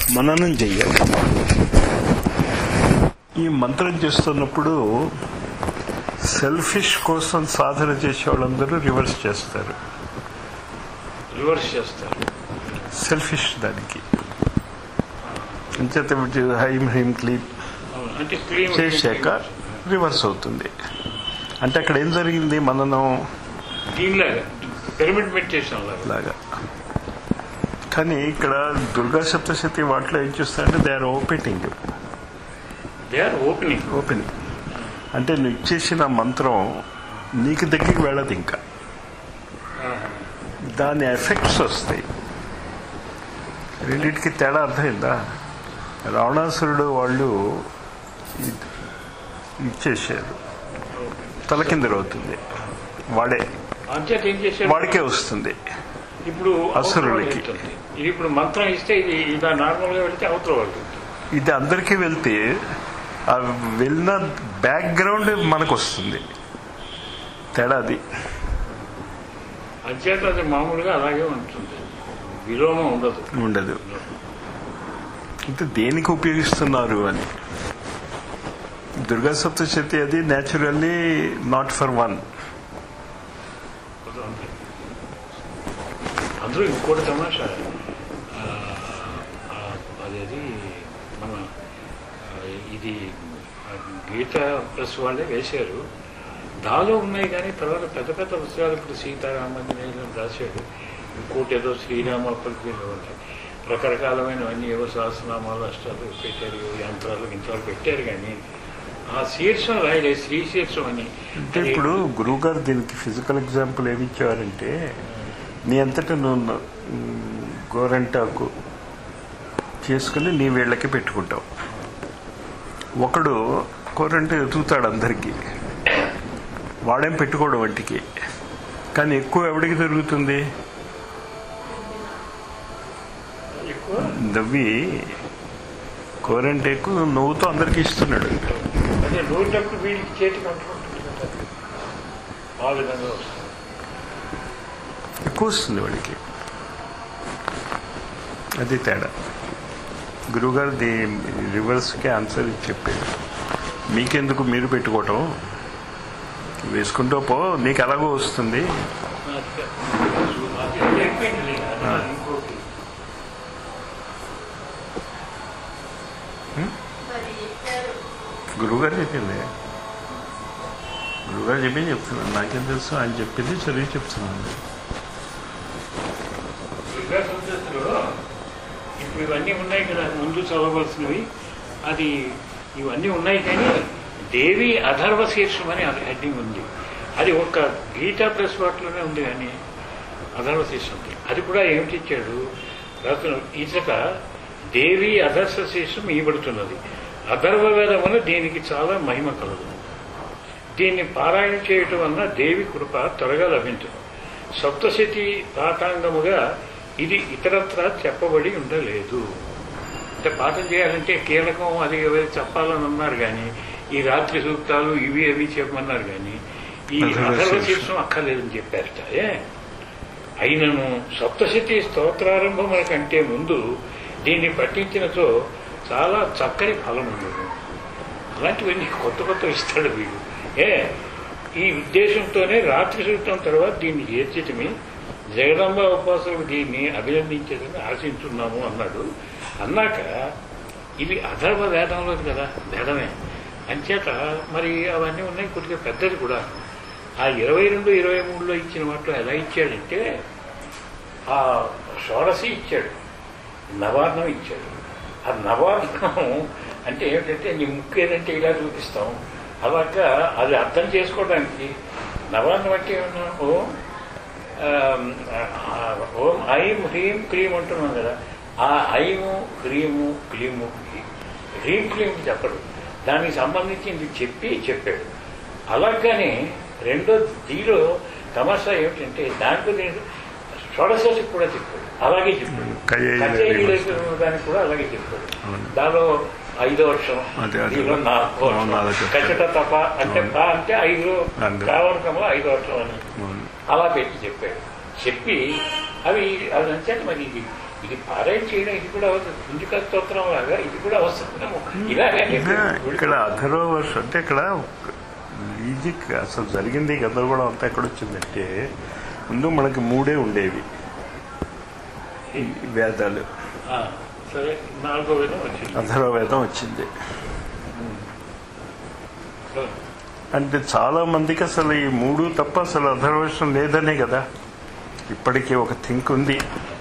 మననం చెయ్యాలి ఈ మంత్రం చేస్తున్నప్పుడు సెల్ఫిష్ కోసం సాధన చేసే వాళ్ళందరూ రివర్స్ చేస్తారు రివర్స్ చేస్తారు సెల్ఫిష్ దానికి అంచేత హైమ్ హైమ్ క్లీప్ అవును. అంటే క్లీన్ చేశాక రివర్స్ అవుతుంది అంటే అక్కడ ఏం జరిగింది మననం దీనిలాగా పిరమిడ్ మెడిటేషన్ లాగా లాగా కానీ ఇక్కడ దుర్గా సప్తశతి వాటిలో ఏం చూస్తారంటే they are opening they are opening opening అంటే నువ్వు ఇచ్చేసిన మంత్రం నీకు దగ్గరికి వెళ్ళదు ఇంకా దాని ఎఫెక్ట్స్ వస్తాయి రెండింటికి తేడా అర్థమైందా రావణాసురుడు వాళ్ళు ఇ- ఇచ్చేసారు తలకిందరవుతుంది వాడే అంచేత ఏం చేశాడు వాడికే వస్తుంది ఇప్పుడు అసురులకి. అవతల వాళ్ళకి వెళ్తుంది. ఇది ఇప్పుడు మంత్రం ఇస్తే ఇది ఇలా నార్మల్ గా వెళ్తే అవతల వాళ్ళు వెళ్తుంది. ఇది అందరికీ వెళ్తే ఆ వెళ్ళిన బ్యాక్గ్రౌండ్ మనకు వస్తుంది తేడా అది అంచేత అది మామూలుగా అలాగే ఉంటుంది విలోమం ఉండదు ఉండదు అంటే దేనికి ఉపయోగిస్తున్నారు అని దుర్గా సప్తశతి అది న్యాచురల్లీ నాట్ ఫర్ వన్ అంతే. అందులో ఇంకోటి తమాషా ఆ, ఆ, అదేది మన ఆ, ఇది ఆ, గీత ప్లస్ వాళ్ళే వేశారు దాలో ఉన్నాయి కానీ తర్వాత పెద్ద పెద్ద పుస్తకాలు ఇప్పుడు సీతారామంజనేయులు రాశాడు ఇంకోటి ఏదో శ్రీరామ అప్పటికి ఉంటాయి రకరకాలమైనవన్నీ ఏవో సహస్రనామాలు అష్టాలు పెట్టారు ఏవో యంత్రాలు యంత్రాలు పెట్టారు కానీ ఆ శీర్షం రాయలేదు శ్రీ శీర్షం అని అంటే ఇప్పుడు గురువు గారు దీనికి ఫిజికల్ ఎగ్జాంపుల్ ఏమి ఇచ్చేవారంటే నీ అంతటా నువ్వు మ్, గోరంటాకు చేసుకుని నీ వీళ్ళకి పెట్టుకుంటావు ఒకడు గోరంట ఎదుగుతాడు అందరికీ వాడేం పెట్టుకోడు వంటికి కానీ ఎక్కువ ఎవడికి దొరుకుతుంది ఎక్కువ దవ్వి కోరంటేకు నువ్వుతో అందరికీ ఇస్తున్నాడు అదే నూరినప్పుడు వీడికి చేతికి అంటుకుంటుంది కదా ఆ విధంగా వస్తుంది ఎక్కువ వస్తుంది వాడికి అది తేడా గురువుగారు ది రివర్స్కి ఆన్సర్ ఇచ్చి చెప్పాడు మీకెందుకు మీరు పెట్టుకోవటం వేసుకుంటూ పో నీకు ఎలాగో వస్తుంది అది అయిపోయింది ఇంకోటి గురువుగారు చెప్పింది గురువుగారు చెప్పింది చెప్తున్నాను నాకేం తెలుసు ఆయన చెప్పింది చదివి చెప్తున్నాను దుర్గా సంస్కృతిలో ఇప్పుడు ఇవన్నీ ఉన్నాయి కదా ముందు చదవవలసినవి అది ఇవన్నీ ఉన్నాయి కానీ దేవి అధర్వ శీర్షం అని హెడ్డింగ్ ఉంది అది ఒక్క గీతా ప్రెస్ వాటిలోనే ఉంది కానీ అధర్వ శీర్షం ఉంది. అది కూడా ఏమిటి ఇచ్చాడు రాత్రి ఇచ్చట దేవి అధర్వ శీర్షం ఇవ్వబడుతున్నది అధర్వ వేదం వల్ల దీనికి చాలా మహిమ కలదు దీన్ని పారాయణ చేయటం వలన దేవి కృప త్వరగా లభించదు సప్తశతి పాఠాంగముగా ఇది ఇతరత్ర చెప్పబడి ఉండలేదు అంటే పాఠం చేయాలంటే కీలకం అది ఇవి చెప్పాలని అన్నారు కానీ ఈ రాత్రి సూక్తాలు ఇవి అవి చెప్పమన్నారు కానీ ఈ అధర్వ అధర్వ శీర్షం. శీర్షం అక్కర్లేదని చెప్పారట ఏ అయినను సప్తశతి స్తోత్రారంభముల కంటే ముందు దీన్ని పఠించినచో చాలా చక్కని ఫలం ఉండదు అలాంటివన్నీ కొత్త కొత్త ఇస్తాడు వీడు ఏ ఈ ఉద్దేశంతోనే రాత్రి సూత్రం తర్వాత దీన్ని చేర్చటమే జగదంబ ఉపాసకులు దీన్ని అభినందించేదని ఆశించున్నాము అన్నాడు అన్నాక ఇవి అధర్వ వేదంలోది కదా వేదమే అంచేత మరి అవన్నీ ఉన్నాయి కొద్దిగా పెద్దది కూడా ఆ ఇరవై రెండు ఇరవై మూడులో ఇచ్చిన వాటిలో ఎలా ఇచ్చాడంటే ఆ షోడసి ఇచ్చాడు నవార్ణం ఇచ్చాడు ఆ నవార్ణం అంటే ఏమిటంటే నీ ముక్కు ఏదంటే ఇలా చూపిస్తాం అలాగా అది అర్థం చేసుకోవడానికి నవార్ణం అంటే ఏమన్నా ఓం ఆమ్, ఆ, ఓం ఐం హ్రీం క్లీం అంటున్నాం కదా ఆ ఐము హ్రీము క్లీము హ్రీం క్లీం చెప్పడు దానికి సంబంధించింది చెప్పి చెప్పాడు అలాగనే రెండో దీలో తమాషా ఏమిటంటే దాంట్లో నేను షోడశి కూడా చెప్పాడు అలాగే చెప్పాడు కయ్యేయుల కచేరీలో విమర్శ. దానికి కూడా అలాగే చెప్పాడు అవును. దానిలో ఐదో వర్షం అదే, అదే. దీనిలో నాలుగో అవును, అలా వర్షం చెప్పాడు. కచట తప అంటే అవును. తా అంటే ఐదు అంతే. కావడకంలో ఐదో వర్షం అని అవును. అలా పెట్టి చెప్పాడు చెప్పి అవి అది అంచేత మరి ఇది ఇది పారాయణ చేయడం ఇది కూడా అవుతుంది కుంజిక స్తోత్రం లాగా ఇది కూడా అవసరం ఇలాగే ఇక్కడ అధరో వర్షం అంటే ఇక్కడ ఈజిక్ అసలు జరిగింది గందరగోళం అంతా ఎక్కడొచ్చిందంటే ముందు మనకి మూడే ఉండేవి ఈ వేదాలు ఆ, సరే నాలుగో వేదం వచ్చింది అధర్వ వేదం వచ్చింది అంటే చాలా మందికి అసలు ఈ మూడు తప్ప అసలు అధర్వేషం లేదనే కదా ఇప్పటికీ ఒక థింక్ ఉంది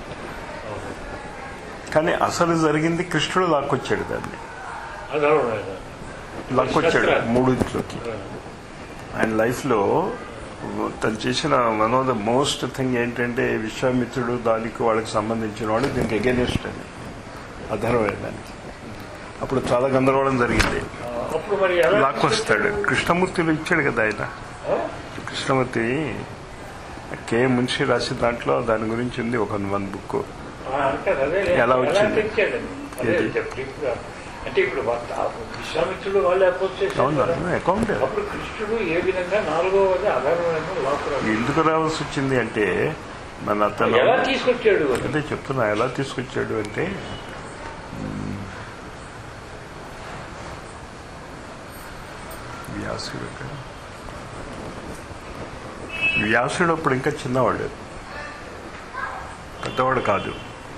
కానీ అసలు జరిగింది కృష్ణుడు లాక్కొచ్చాడు దాన్ని అధర్వ వేదం లాక్కొచ్చాడు మూడింట్లోకి ఆయన లైఫ్లో తను చేసిన one of the most thing ఏంటంటే విశ్వామిత్రుడు దానికి వాళ్ళకి సంబంధించిన వాడు దీనికి ఎగెనిస్ట్ అని అధర్వేదానికి అప్పుడు చాలా గందరగోళం జరిగింది ఆ, అప్పుడు మరి ఎలా లాక్కొస్తాడు కృష్ణమూర్తిలో ఇచ్చాడు కదా ఆయన ఆ? కృష్ణమూర్తి కే మున్షి రాసిన దాంట్లో దాని గురించి ఉంది ఒక వన్ బుక్ ఆ, అంటారు అదే ఎలా వచ్చింది? తెచ్చాడండి అదే ఏది? చెప్పిగా. అంటే ఇప్పుడు భర్త విశ్వామిత్రుడు వాళ్ళు అపోజ్ అవును చేశారు అకౌంట్ అప్పుడు కృష్ణుడు ఏ విధంగా నాలుగవది అధర్వమైన లోపల ఎందుకు రావాల్సి వచ్చింది అంటే మన అతను ఎలా తీసుకొచ్చాడు అదే చెప్తున్నా ఎలా తీసుకొచ్చాడు అంటే మ్, వ్యాసుడు కదా. వ్యాసుడు అప్పుడు ఇంకా చిన్నవాడు పెద్దవాడు కాదు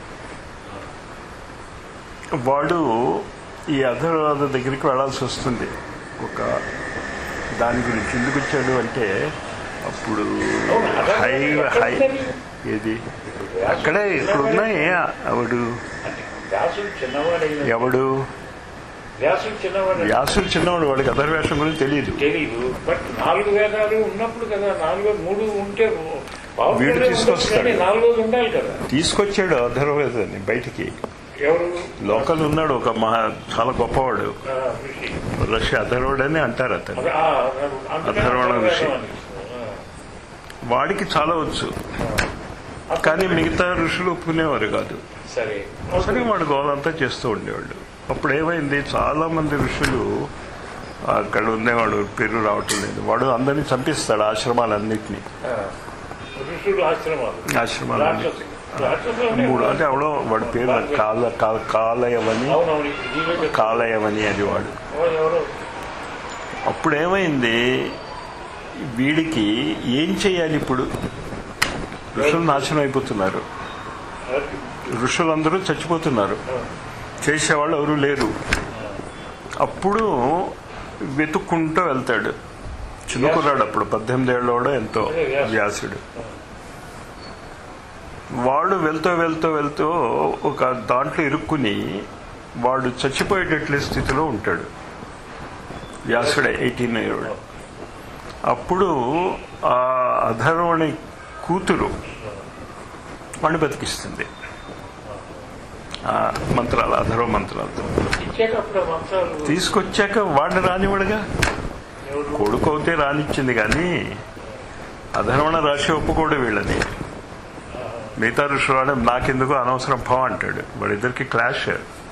వాడు ఈ అధర్వాద దగ్గరికి వెళ్ళాల్సి వస్తుంది ఒక దాని గురించి ఎందుకు వచ్చాడు అంటే అప్పుడు అవును, అధర్వణ హై ఎక్కడ హై ఉందని? ఏది అక్కడే ఇక్కడ ఉన్నాయి ఎవడు అంటే వ్యాసుడు చిన్నవాడైన ఎవడు వ్యాసుడు చిన్నవాడు వ్యాసుడు చిన్నవాడు వాడికి అధర్వేషం గురించి తెలియదు తెలీదు బట్ నాలుగు వేదాలు ఉన్నప్పుడు కదా నాలుగో మూడు ఉంటే బాగుంటుందే వీడు ఉండొచ్చు తీసుకొస్తాడు. కానీ నాలుగోది ఉండాలి కదా తీసుకొచ్చాడు అధర్వేదాన్ని బయటికి ఎవరు లోకల్ ఉన్నాడు ఒక మహా చాలా గొప్పవాడు ఆ, ఋషి రష్యా అధర్వుడు అని అంటారు అతను అదే, ఆ, అందుకని అధర్వణ ఋషి. అధర్వణ ఋషి. వాడికి చాలా వచ్చు ఆ. కానీ మిగతా ఋషులు ఒప్పుకునేవారు కాదు సరే సరే వాడు గోలంతా చేస్తూ ఉండేవాళ్ళు అప్పుడు ఏమైంది చాలా మంది ఋషులు అక్కడ ఉండేవాడు పేరు రావటం లేదు వాడు అందరినీ చంపిస్తాడు ఆశ్రమాలన్నింటినీ ఆ, ఋషులు ఆశ్రమాలు ఆశ్రమాలన్నీ రాక్షసులు. రాక్షసులు మూడు అంటే ఎవడో వాడి పేరు కాల కాల- కాలయవని అవునవును దీనిలో చెప్తారు. కాలయవని అది వాడు ఎవరు- ఎవరు అప్పుడు ఏమైంది వీడికి ఏం చేయాలి ఇప్పుడు ఋషులు నాశనం అయిపోతున్నారు ఋషులందరూ చచ్చిపోతున్నారు చేసేవాళ్ళు ఎవరు లేరు అప్పుడు వెతుక్కుంటూ వెళ్తాడు చిన్న కుర్రాడు అప్పుడు పద్దెనిమిది ఏళ్ళోడో ఎంతో అదే వ్యాసుడు. వ్యాసుడు వాడు వెళ్తూ వెళ్తూ వెళ్తూ ఒక దాంట్లో ఇరుక్కుని వాడు చచ్చిపోయేటట్లే స్థితిలో ఉంటాడు వ్యాసుడే ఎయిటీన్ ఇయర్ అప్పుడు ఆ అధర్వణి కూతురు వాడిని బతికిస్తుంది ఆ మంత్రాలు అధర్వ మంత్రాలతో ఇచ్చాక అప్పుడు మంత్రాలు తీసుకొచ్చాక వాడిని రానివాడుగా ఎవరు కొడుకు అవుతే రానిచ్చింది కానీ అధర్వణ రాశి ఒప్పుకోడు వీళ్ళని మిగతా ఋషులు నాకెందుకు అనవసరం పో అంటాడు వాడిద్దరికి క్లాష్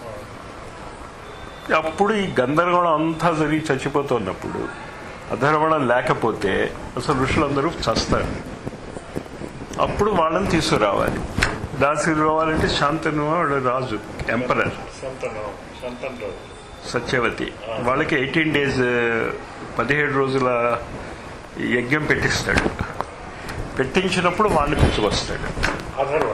అప్పుడు ఈ గందరగోళం అంతా జరిగి చచ్చిపోతున్నప్పుడు అధర్వణం లేకపోతే అసలు ఋషులందరూ చస్తారు అప్పుడు వాళ్ళని తీసుకురావాలి దాసి రావాలంటే శాంతను వాడు రాజు ఎంపరర్ సంతానం సంతంలో సత్యవతి వాళ్ళకి ఎయిటీన్ డేస్ పదిహేడు రోజుల యజ్ఞం పెట్టిస్తాడు పెట్టించినప్పుడు వాడిని పిలుచుకొస్తాడు అధర్వం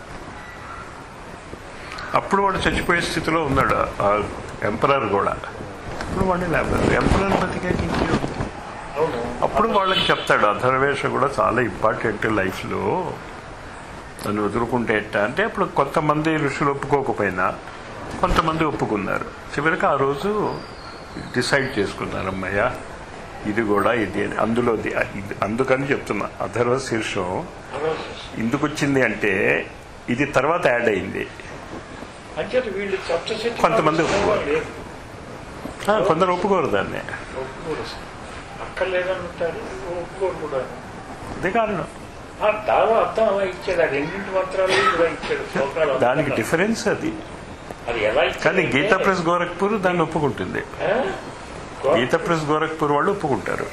అప్పుడు వాడు చచ్చిపోయే స్థితిలో ఉన్నాడు ఆ ఎంపరర్ కూడా అప్పుడు వాడిని లేపారు ఎంపరర్ బతికాక ఇంకే ఉంది. అవును అప్పుడు వాళ్ళకి చెప్తాడు అధర్వేష కూడా చాలా ఇంపార్టెంట్ లైఫ్లో నన్ను వదులుకుంటే ఎట్టా అంటే అప్పుడు కొంతమంది ఋషులు ఒప్పుకోకపోయినా కొంతమంది ఒప్పుకున్నారు చివరికి ఆ రోజు డిసైడ్ చేసుకున్నారు అమ్మయ్య ఇది కూడా ఇది అని అందులో ది- ఇది- అందుకని చెప్తున్నా అధర్వ శీర్షం అధర్వం. ఎందుకు వచ్చింది అంటే ఇది తర్వాత యాడ్ అయింది అంచేత వీళ్ళు సప్తశక్తి కొంతమంది వాళ్ళు ఒప్పుకోరు. లేదు. ఆ, కొందరు ఒప్పుకోరు దాన్ని ఒప్పుకోరు అసలు. అక్కర్లేదంటారు ఒప్పుకోరు కూడా అదే కారణం ఆ దావా అర్థం అలా ఇచ్చాడు ఆ రెండింటి మంత్రాలు కూడా ఇచ్చాడు శ్లోకాలు దానికి అంతా. డిఫరెన్స్ అది అది ఎలా ఇచ్చాడు కానీ అంటే, గీతా ప్రెస్ గోరఖ్పూర్ దాన్ని ఒప్పుకుంటుంది ఆ? గో- గీతా ప్రెస్ గోరఖ్పూర్ వాళ్ళు ఒప్పుకుంటారు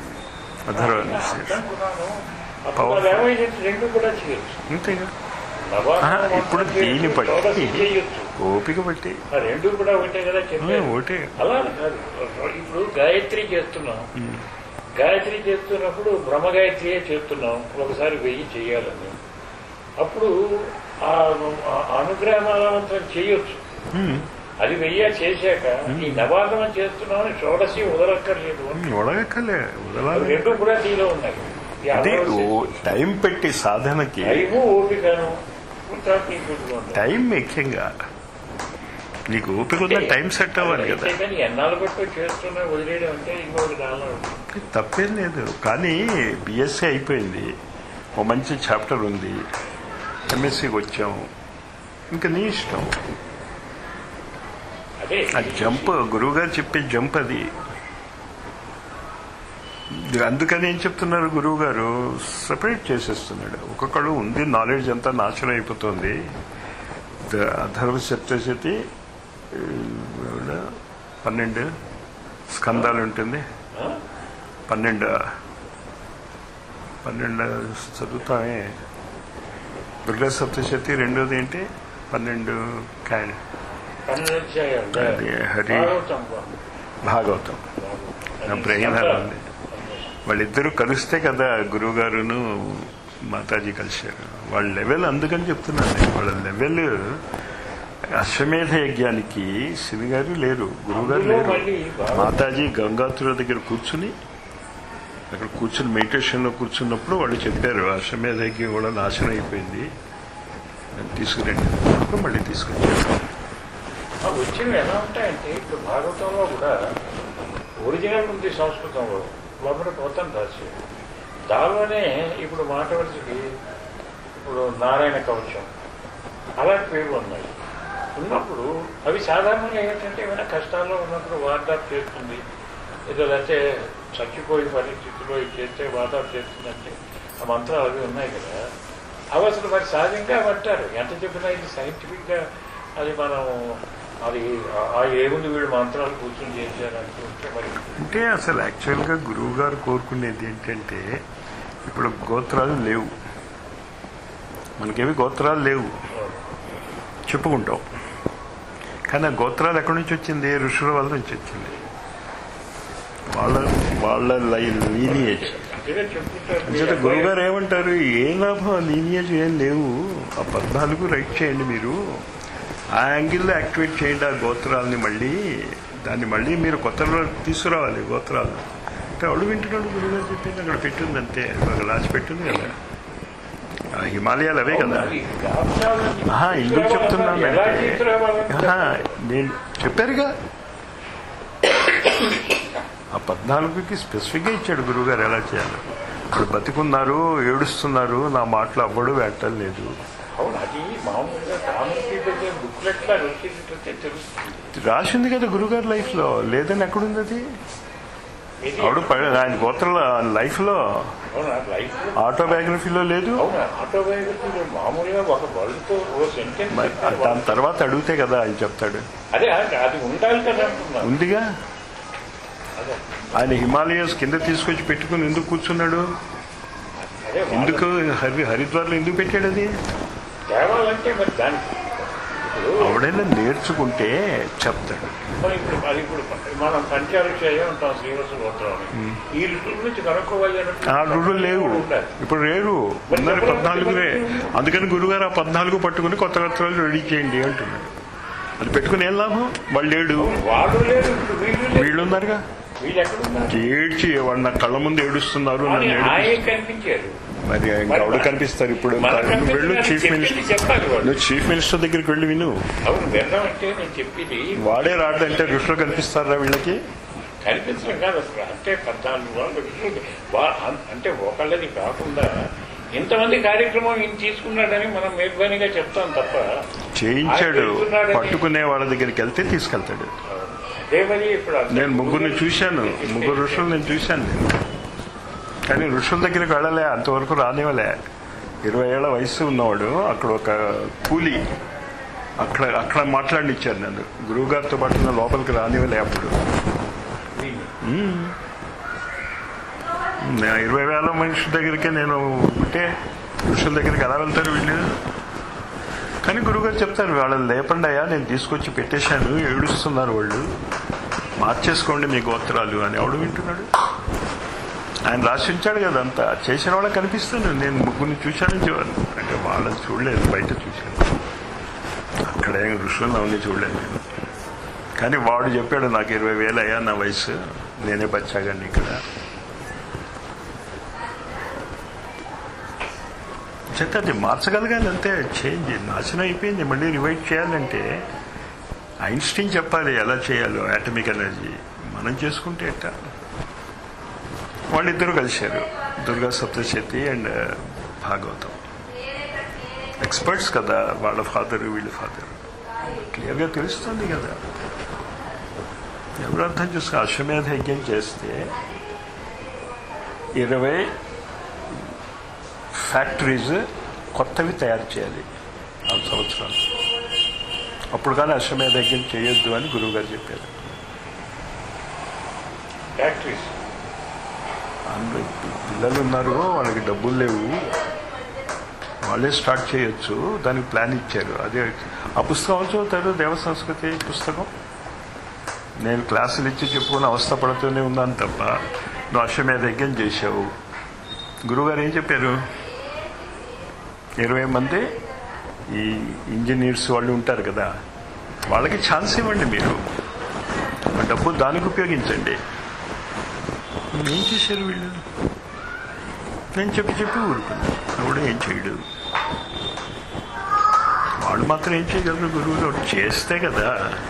అధర్వ అర్థం కూడాను. అప్పుడు వాళ్ళు ఏమైందంటే రెండు కూడా చేయొచ్చు అంతేగా నవాబు ఆహా, మంత్రం ఇప్పుడు చేయొచ్చు, దీన్ని బట్టి షోడశి చేయొచ్చు ఓపిక బట్టి ఆ రెండు కూడా ఒకటే కదా ఆ, చెప్పారు ఒకటే అలా కాదు ఇప్పుడు గాయత్రి చేస్తున్నాం గాయత్రి చేస్తున్నప్పుడు బ్రహ్మ గాయత్రియే చేస్తున్నాం ఒకసారి వెయ్యి చేయాలని అప్పుడు ఆ ఆ అనుగ్రహమాలవంతం చేయొచ్చు ఉమ్, అది వెయ్య చేశాక ఈ నవాగమం చేస్తున్నామని షోడశి వదలక్కర్లేదు ఉడగక్కలే అవి వదలాలి రెండు కూడా దీనిలో ఉన్నాయి ఈ అది అరవై ఓ టైం పెట్టి సాధనకి టైము ఓపికను కృతజ్ఞతలు ఉండాలి. టైం ముఖ్యంగా నీకు ఓపిక ఉన్న టైం సెట్ అవ్వాలి కదా అయితే కానీ ఎన్నాళ్ళు బట్టి చేస్తున్నా వదిలేయడం అంటే ఇంకొకటి దానిలో ఉంటుంది. తప్పేం లేదు కానీ బిఎస్సీ అయిపోయింది ఓ మంచి చాప్టర్ ఉంది ఎంఎస్సికి వచ్చాం ఇంకా నీ ఇష్టం అదే ఆ జంప్ గురువుగారు చెప్పే జంప్ అది అందుకని ఏం చెప్తున్నారు గురువు గారు సపరేట్ చేసేస్తున్నాడు ఒక్కొక్కడు ఉంది నాలెడ్జ్ అంతా నాశనం అయిపోతుంది ద- అధర్వ సప్తశతి ఆ, ఎవడ? పన్నెండు స్కందాలు ఉంటుంది ఆ? పన్నెండు పన్నెండు చదువుతామే దుర్గా సప్తశతి రెండోది ఏంటి పన్నెండు క్యాన్ పన్నెండు అధ్యాయాలు. అది హరి భాగవతం. భాగవతం నా బ్రెయిన్ అలా ఉంది వాళ్ళిద్దరూ కలిస్తే కదా గురువు గారును మాతాజీ కలిశారు వాళ్ళ లెవెల్ అందుకని చెప్తున్నాను నేను. వాళ్ళ లెవెల్ అశ్వమేధ యజ్ఞానికి శివి గారు లేరు గురువు గారు అందులో లేరు మళ్ళీ భాగవతం. మాతాజీ గంగాతుల దగ్గర కూర్చుని అక్కడ కూర్చుని మెడిటేషన్ లో కూర్చున్నప్పుడు వాళ్ళు చెప్పారు అశ్వమేధ యజ్ఞం కూడా నాశనం అయిపోయింది తీసుకురండి అప్పుడు మళ్ళీ తీసుకొచ్చారు ఆ వచ్చినవి ఎలా ఉంటాయంటే ఇప్పుడు భాగవతంలో కూడా ఒరిజినల్ ఉంది సంస్కృతంలో లోపల కొత్త రాసి దానిలోనే ఇప్పుడు మాట వరుసకి ఇప్పుడు నారాయణ కవచం అలాంటి పేర్లు ఉన్నాయి ఉన్నప్పుడు అవి సాధారణంగా ఏంటంటే ఏమైనా కష్టాల్లో ఉన్నప్పుడు వార్దాప్ చేస్తుంది ఏదో లేకపోతే చచ్చిపోయే పరిస్థితిలో ఇది చేస్తే వార్దాప్ చేస్తుందంటే ఆ మంత్రాలు అవి ఉన్నాయి కదా అవి అసలు మరి సహజంగా పట్టారు ఎంత చెప్పినా ఇది సైంటిఫిక్గా అది మనం అది ఆ- ఆ ఏముంది వీళ్ళు మంత్రాలు కూర్చొని చేశారు అనుకుంటే మరి అంటే అసలు యాక్చువల్గా గురువు గారు కోరుకునేది ఏంటంటే ఇప్పుడు గోత్రాలు లేవు మనకేమి గోత్రాలు లేవు చెప్పుకుంటాం కానీ ఆ గోత్రాలు ఎక్కడి నుంచి వచ్చింది ఋషుల వల్ల నుంచి వచ్చింది వాళ్ళ వాళ్ళ లీనియేజ్ అంతేగా చెప్పుకుంటారు అంచేత గురువు గారు ఏమంటారు ఏ లాభం లీనియేజ్ ఏం లేవు ఆ పద్నాలుగు రైట్ చేయండి మీరు ఆ యాంగిల్లో యాక్టివేట్ చేయండి ఆ గోత్రాలని మళ్ళీ దాన్ని మళ్ళీ మీరు కొత్తలో తీసుకురావాలి గోత్రాలు అంటే అడు వింటున్నాడు గురువు గారు చెప్పింది అక్కడ పెట్టింది అంతే ఒక రాసి పెట్టింది కదా ఆ హిమాలయాలు అవే కదా మరి గాబ్జాలని ఆహా, ఎందుకు చెప్తున్నాను ఎలా అంటే తీసుకురావాలని ఆహా, నేను చెప్పారుగా ఆ పద్నాలుగుకి స్పెసిఫిక్గా ఇచ్చాడు గురువుగారు ఎలా చేయాలి ఇప్పుడు బతికున్నారు ఏడుస్తున్నారు నా మాటలు అవ్వడు వేటం లేదు అవును అది మామూలుగా కామన్ పీపుల్ బుక్లెట్ లా వచ్చేటట్టే తెలుస్తుంది రాసింది కదా గురుగారు లైఫ్ లో లేదని ఎక్కడుంది అది ఇది ఆవిడ ప- ఆయన గోత్రాల లైఫ్ లో అవునా లైఫ్ ఆటోబయోగ్రఫీలో లేదు అవునా ఆటోబయోగ్రఫీలో మామూలుగా ఒక వర్డ్తో ఓ సెంటెన్స్ మరి దాని తర్వాత అడిగితే కదా ఆయన చెప్తాడు అదే అది అది ఉండాలి కదా అంటున్నాను ఉందిగా అదే ఆయన హిమాలయస్ కింద తీసుకొచ్చి పెట్టుకుని ఎందుకు కూర్చున్నాడు అదే వాళ్ళ- ఎందుకు హరి హరిద్వార్లో ఎందుకు పెట్టాడు అది తేవాలంటే మరి దానికి ఇప్పుడు ఎవడైనా నేర్చుకుంటే చెప్తాడు మరి ఇప్పుడు అది ఇప్పుడు మనం పంచారుక్షయం ఉంటాం శ్రీవత్స గోత్రాన్ని ఈ ఋతువుల నుంచి కనుక్కోవాలి అన్నట్టు ఆ రూలు లేవు ఉండాలి. ఇప్పుడు లేరు ఉన్నారు పద్నాలుగురే అందుకని గురుగారు ఆ పద్నాలుగు పట్టుకుని కొత్త కొత్త రెడీ చేయండి అంటున్నాడు అది పెట్టుకుని ఏం లాభం వాళ్ళు లేడు వాళ్ళు లేరు ఇప్పుడు వీళ్ళు లేరు వీళ్ళు ఉన్నారుగా వీళ్ళు ఎక్కడున్నారు ఏడ్చి వాడు నా కళ్ళ ముందు ఏడుస్తున్నారు అని నన్ను ఆయన ఏడిపి- కనిపించారు మరి ఇంకా ఎవడు కనిపిస్తారు ఇప్పుడు మనకు నువ్వు వెళ్ళు కనిపించినట్టు చీఫ్ చెప్పింది మినిస్టర్ చెప్పాలి వాళ్ళు నువ్వు చీఫ్ మినిస్టర్ దగ్గరికి వెళ్ళి విను అవును వినడం అంటే నేను చెప్పింది వాడే రాడంటే ఋషులు కనిపిస్తారా వీళ్ళకి కనిపించడం కాదు అసలు అంటే పద్నాలుగు వాళ్ళు ఋషులు వా- అం- అంటే ఒకళ్ళది కాకుండా ఇంతమంది కార్యక్రమం ఈయన తీసుకున్నాడని మనం మేల్బానిగా చెప్తాం తప్ప చేయించాడు ఆయన వెళ్తున్నాడని- పట్టుకునే వాళ్ళ దగ్గరికి వెళ్తే తీసుకెళ్తాడు అదే మరి ఇప్పుడు అందరూ నేను ముగ్గురిని చూశాను ముగ్గురు ఋషులు నేను చూశాను నేను కానీ ఋషుల దగ్గరికి వెళ్ళలే అంతవరకు రానివ్వలే ఇరవై ఏళ్ల వయసు ఉన్నవాడు అక్కడ ఒక కూలి అక్కడ అక్కడ మాట్లాడినిచ్చారు నన్ను గురువు గారితో పాటు నా లోపలికి రానివ్వలే అప్పుడు దీన్ని. నేను ఇరవై వేల మనిషి దగ్గరికి నేను ఉంటే ఋషుల దగ్గరికి ఎలా వెళ్తారు వీళ్ళు కానీ గురుగారు చెప్తారు వాళ్ళని లేపండి అయ్యా నేను తీసుకొచ్చి పెట్టేశాను ఏడుస్తున్నారు వాళ్ళు మార్చేసుకోండి మీ గోత్రాలు అని ఎవడు వింటున్నాడు ఆయన రాసి ఉంచాడు కదా అంతా చేసిన వాళ్ళకి కనిపిస్తాను నేను ముగ్గురిని చూశాను చూడాలి అంటే వాళ్ళని చూడలేదు బయట చూశాను అక్కడ ఏం ఋషులను అవన్నీ చూడలేదు నేను కానీ వాడు చెప్పాడు నాకు ఇరవై వేలు అయ్యా నా వయసు నేనే బచ్చాగాన్ని ఇక్కడ చెత్త అది మార్చగలగాలి అంతే చేంజ్ నాశనం అయిపోయింది మళ్ళీ రివైట్ చేయాలంటే ఐన్స్టీన్ చెప్పాలి ఎలా చేయాలో ఆటమిక్ ఎనర్జీ మనం చేసుకుంటే ఎట్టా వాళ్ళిద్దరూ కలిశారు దుర్గా సప్తశతి అండ్ భాగవతం ఎక్స్పర్ట్స్ కదా వాళ్ళ ఫాదరు వీళ్ళ ఫాదరు క్లియర్గా తెలుస్తుంది కదా ఎవరు అర్థం చూసుకో అశ్వమేధ యజ్ఞం చేస్తే ఇరవై ఫ్యాక్టరీస్ కొత్తవి తయారు చేయాలి ఆ సంవత్సరాలు అప్పుడు కానీ అశ్వమేధ యజ్ఞం చేయొద్దు అని గురువు గారు చెప్పారు ఫ్యాక్టరీస్ అందులో పిల్లలు ఉన్నారు వాళ్ళకి డబ్బులు లేవు వాళ్ళే స్టార్ట్ చేయొచ్చు దానికి ప్లాన్ ఇచ్చారు అదే ఆ పుస్తకం చదువుతారు దేవ సంస్కృతి పుస్తకం నేను క్లాసులు ఇచ్చి చెప్పుకుని అవస్థ పడుతూనే ఉన్నాను తప్ప నువ్వు అశ్వమేధ యజ్ఞం చేశావు గురువుగారు ఏం చెప్పారు ఇరవై మంది ఈ ఇంజనీర్స్ వాళ్ళు ఉంటారు కదా వాళ్ళకి ఛాన్స్ ఇవ్వండి మీరు ఆ డబ్బు దానికి ఉపయోగించండి ఏం చేశారు వీళ్ళు నేను చెప్పి చెప్పి ఊరుకున్నాను ఆవిడ ఏం చేయడు వాళ్ళు మాత్రం ఏం చేయగలరు గురువులు ఒకటి చేస్తే కదా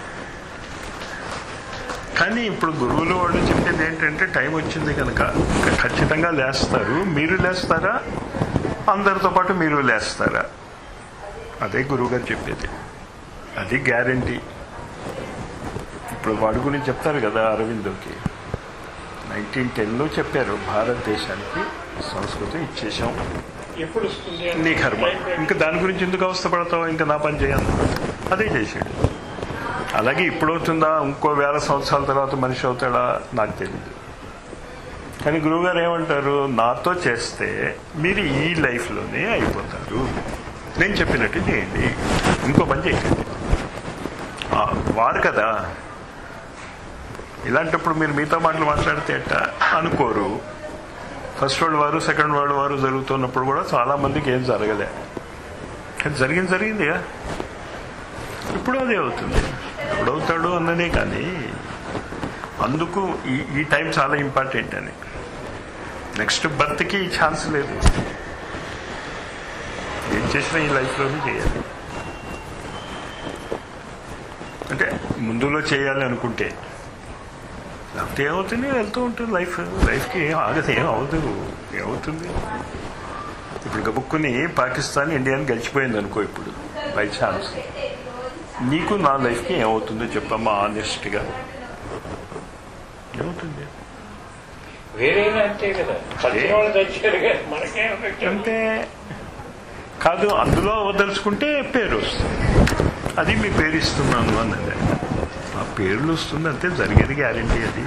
కానీ ఇప్పుడు గురువులు వాళ్ళు చెప్పేది ఏంటంటే టైం వచ్చింది కనుక ఖచ్చితంగా లేస్తారు మీరు లేస్తారా అందరితో పాటు మీరు లేస్తారా అదే గురువు గారు చెప్పేది అది గ్యారంటీ ఇప్పుడు వాడి గురించి చెప్తారు కదా అరవిందోకి నైన్టీన్ టెన్లో చెప్పారు భారతదేశానికి సంస్కృతం ఇచ్చేసాం ఎప్పుడు వస్తుంది నీ కర్మ ఇంకా దాని గురించి ఎందుకు అవస్థపడతావు ఇంకా నా పని చేయను అదే చేశాడు అలాగే ఇప్పుడు అవుతుందా ఇంకో వేల సంవత్సరాల తర్వాత మనిషి అవుతాడా నాకు తెలియదు కానీ గురువుగారు ఏమంటారు నాతో చేస్తే మీరు ఈ లైఫ్లోనే అయిపోతారు నేను చెప్పినట్టు చేయండి ఇంకో పని చేయకండి ఆ, వారు కదా ఇలాంటప్పుడు మీరు మిగతా మాటలు మాట్లాడితే ఎట్ట అనుకోరు ఫస్ట్ వరల్డ్ వారు సెకండ్ వరల్డ్ వారు జరుగుతున్నప్పుడు కూడా చాలా మందికి ఏం జరగలే కానీ జరిగింది జరిగిందిగా ఇప్పుడు అదే అవుతుంది ఎప్పుడవుతాడు అన్నదే కానీ అందుకు ఈ ఈ టైం చాలా ఇంపార్టెంట్ అని నెక్స్ట్ బర్త్కి ఛాన్స్ లేదు ఏం చేసినా ఈ లైఫ్లోనే చేయాలి అంటే ముందులో చేయాలి అనుకుంటే లేకపోతే ఏమవుతుంది వెళ్తూ ఉంటుంది లైఫ్ లైఫ్కి ఏం ఆగదు ఏం అవదు ఏమవుతుంది ఇప్పుడు గబుక్కుని పాకిస్తాన్ ఇండియాని గెలిచిపోయింది అనుకో ఇప్పుడు బై ఛాన్స్ నీకు నా లైఫ్కి ఏమవుతుందో చెప్పమ్మా ఆనెస్ట్గా ఏమవుతుంది వేరేనా అంతే కదా చచ్చిన వాళ్ళు చచ్చారు కదా మనకేం ఎఫెక్ట్ అంటే కాదు అందులో వదలుచుకుంటే పేరు వస్తుంది అది మీ పేరు ఇస్తున్నాను అన్నది ఆ పేర్లు వస్తుంది అంతే జరిగేది గ్యారంటీ అది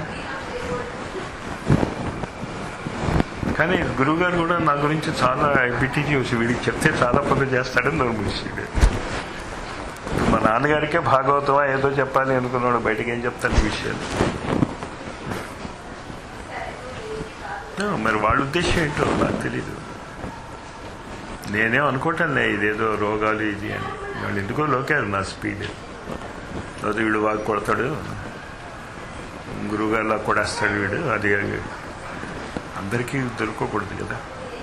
కానీ గురువుగారు కూడా నా గురించి చాలా బిట్టి చూసి వీడికి చెప్తే చాలా పనులు చేస్తాడని నోరుమూసాడు మా నాన్నగారికే భాగవతమా ఏదో చెప్పాలి అనుకున్నాడు బయటకు ఏం చెప్తాను ఈ విషయాలు ఆ, మరి వాళ్ళ ఉద్దేశం ఏంటో నాకు తెలీదు నేనేం అనుకోవటంలే ఇదేదో రోగాలు ఇది అని వాళ్ళు ఎందుకో లోకారు నా స్పీడ్ లేదా వీడు వాకు కొడతాడు గురువుగారిలా కొడేస్తాడు వీడు అది అందరికీ దొరకకూడదు కదా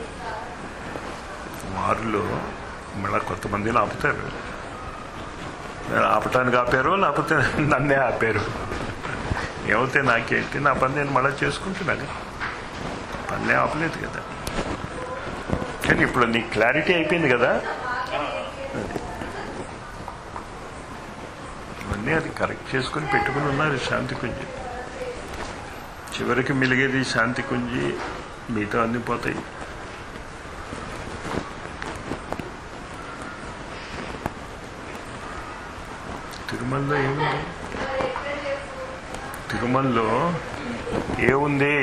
వారిలో మళ్ళా కొంతమందిని ఆపుతారు ఆపటానికి ఆపారు లేకపోతే నన్నే ఆపారు ఏమైతే నాకేంటి నా పని నేను మళ్ళీ చేసుకుంటున్నాను పనినే ఆపలేదు కదా కానీ ఇప్పుడు నీ క్లారిటీ అయిపోయింది కదా అది. ఇవన్నీ అది కరెక్ట్ చేసుకుని పెట్టుకుని ఉన్నారు శాంతి కుంజి చివరికి మిలిగేది శాంతి కుంజి మిగతా అన్ని పోతాయి తిరుమలలో ఏముంది తిరుమలలో ఏముంది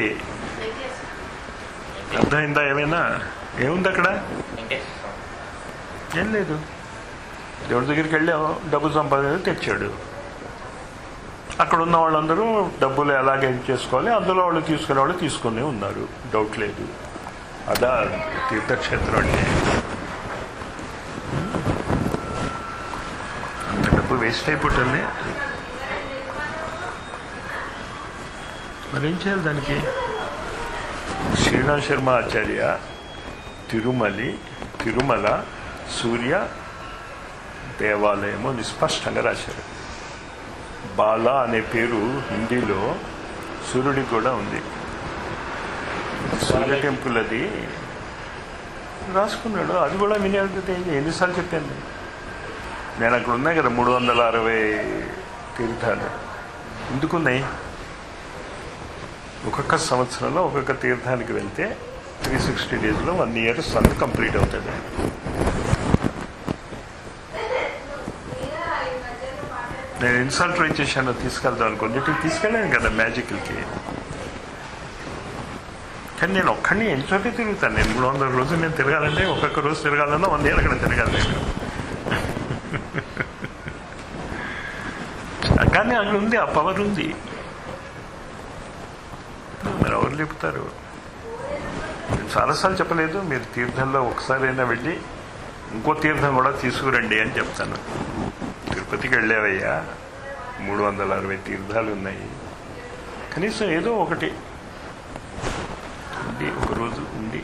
అర్థమైందా ఏమైనా ఏముంది అక్కడ ఏం లేదు దేవుడి దగ్గరికి వెళ్ళాం డబ్బు సంపాదన తెచ్చాడు అక్కడ ఉన్న వాళ్ళందరూ డబ్బులు ఎలాగ ఏం చేసుకోవాలి అందులో వాళ్ళు తీసుకునే వాళ్ళు తీసుకునే ఉన్నారు డౌట్ లేదు అదా తీర్థక్షేత్రం అంటే అంత డబ్బు వేస్ట్ అయిపోతుంది మరేం చేయాలి దానికి శ్రీరామ్ శర్మ ఆచార్య తిరుమలి తిరుమల సూర్య దేవాలయము అని స్పష్టంగా రాశారు బాలా అనే పేరు హిందీలో సూర్యుడికి కూడా ఉంది సూర్య టెంపుల్ అది రాసుకున్నాడు అది కూడా వినియోగితే ఎన్నిసార్లు చెప్పాను నేను. నేను అక్కడ ఉన్నాయి కదా మూడు వందల అరవై తీర్థాలు ఎందుకున్నాయి ఒక్కొక్క సంవత్సరంలో ఒక్కొక్క తీర్థానికి వెళ్తే త్రీ సిక్స్టీ డేస్లో వన్ ఇయర్ సన్ కంప్లీట్ అవుతుంది నేను ఎన్నిసార్లు ట్రై చేశానో తీసుకెళ్దాం అనుకుని తీసుకెళ్ళాను కదా మ్యాజిక్కి కానీ నేను ఒక్కడిని ఎన్ని చోటే తిరుగుతాను నేను మూడు వందల రోజులు నేను తిరగాలంటే ఒక్కొక్క రోజు తిరగాలన్నా వంద ఏళ్ళు అక్కడ తిరగాలి నేను కానీ అక్కడ ఉంది ఆ పవర్ ఉంది మరి ఎవరు లేపుతారు నేను చాలాసార్లు చెప్పలేదు మీరు తీర్థంలో ఒకసారైనా వెళ్ళి ఇంకో తీర్థం కూడా తీసుకురండి అని చెప్తాను తిరుపతికి వెళ్ళావయ్యా మూడు వందల అరవై తీర్థాలు ఉన్నాయి కనీసం ఏదో ఒకటి ఉండి ఒక రోజు ఉండి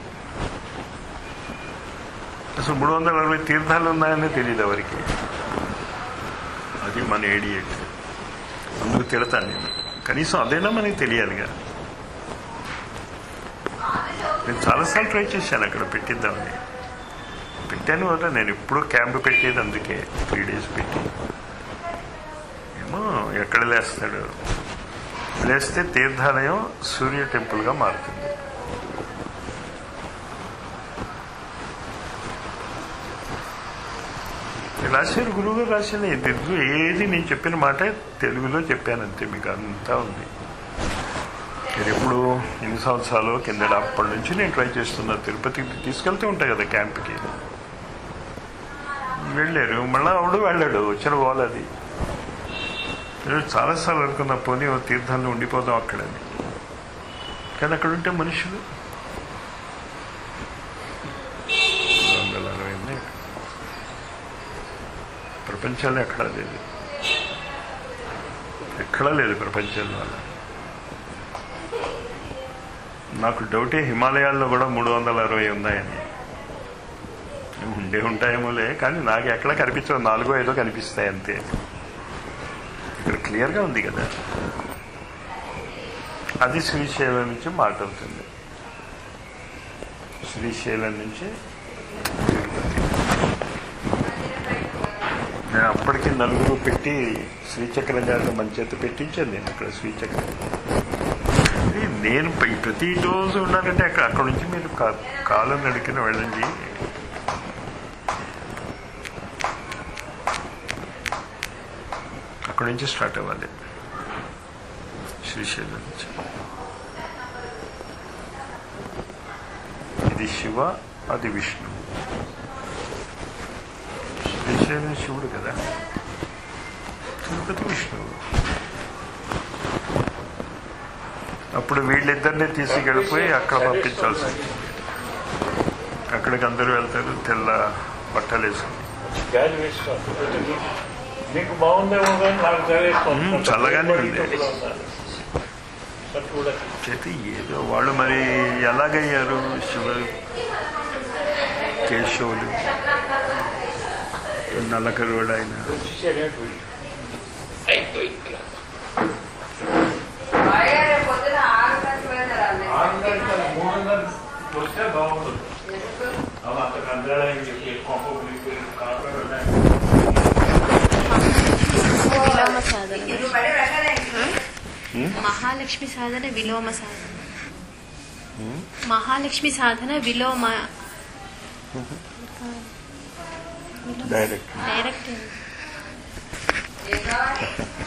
అసలు మూడు వందల అరవై తీర్థాలు ఉన్నాయని తెలియదు ఎవరికి అది మన ఏడియట్ అందుకు తిడతాను నేను కనీసం అదైనా మనకి తెలియాలిగా నేను చాలాసార్లు ట్రై చేశాను అక్కడ పెట్టిద్దామని పెట్టాను కదా నేను ఎప్పుడూ క్యాంప్ పెట్టేది అందుకే త్రీ డేస్ పెట్టి ఏమో ఎక్కడ లేస్తాడు లేస్తే తీర్థాలయం సూర్య టెంపుల్గా మారుతుంది రాశారు గురువు గారు రాసిన తెలుగు ఏది నేను చెప్పిన మాట తెలుగులో చెప్పాను అంతే మీకు అంతా ఉంది మీరు ఎప్పుడు ఎన్ని సంవత్సరాలు కిందట అప్పటి నుంచి నేను ట్రై చేస్తున్నా తిరుపతికి తీసుకెళ్తూ ఉంటాయి కదా క్యాంప్కి వెళ్ళారు మళ్ళీ ఆవిడ వెళ్ళాడు వచ్చిన వాళ్ళు అది నేను చాలాసార్లు అనుకున్నా పోనీ ఓ తీర్థంలో ఉండిపోదాం అక్కడని కానీ అక్కడ ఉంటే మనుషులు రెండు వందల అరవై ఉన్నాయి. ప్రపంచంలో ఎక్కడా లేదు ఎక్కడా లేదు ప్రపంచంలో అలా నాకు డౌటే హిమాలయాల్లో కూడా మూడు వందల అరవై ఉన్నాయని ఉండే ఉంటాయేమోలే కానీ నాకు ఎక్కడ కనిపించవు నాలుగో ఐదో కనిపిస్తాయి అంతే ఇక్కడ క్లియర్గా ఉంది కదా అది శ్రీశైలం నుంచి మాట అవుతుంది శ్రీశైలం నుంచి తిరుపతి నేను అప్పటికి నలుగురు పెట్టి శ్రీచక్రం గారిని మన చేత పెట్టించాను నేను ఇక్కడ శ్రీచక్రం ఇది నేను పై- ప్రతి రోజు ఉన్నానంటే అక్కడ అక్కడ నుంచి మీరు కా- కాలం నడికిన వెళ్ళండి అక్కడి నుంచి స్టార్ట్ అవ్వాలి శ్రీశైలం నుంచి ఇది శివ అది విష్ణు శ్రీశైలం శివుడు కదా తిరుపతి విష్ణువు అప్పుడు వీళ్ళిద్దరిని తీసుకెళ్ళిపోయి అక్కడ పంపించాల్సి ఉంటుంది అక్కడికి అందరూ వెళ్తారు తెల్ల బట్టలు వేసుకుని గాలి వేసుకోవాలి నీకు బాగుందేమో కానీ నాకు తెలియదు మ్మ్, చల్లగానే ఉంది. కూడా చేతి ఏదో వాళ్ళు మరి ఎలాగయ్యారు శివ కేశవులు నల్లకరుడు ఆయన అయిపోయి పొద్దున ఆరు గంటలకు వెళ్తారా ఆరు గంటల మూడు గంటలు వస్తే బాగుంటుంది అలా అంత కందరాలని చెప్పి కొంప మునిగిపోయి కాకుండా విలోమ సాధన ఇప్పుడు పడి వెంటనే మహాలక్ష్మి సాధన విలోమ సాధన మహాలక్ష్మి సాధన విలోమ డైరెక్ట్ డైరెక్ట్ ఏం కావాలి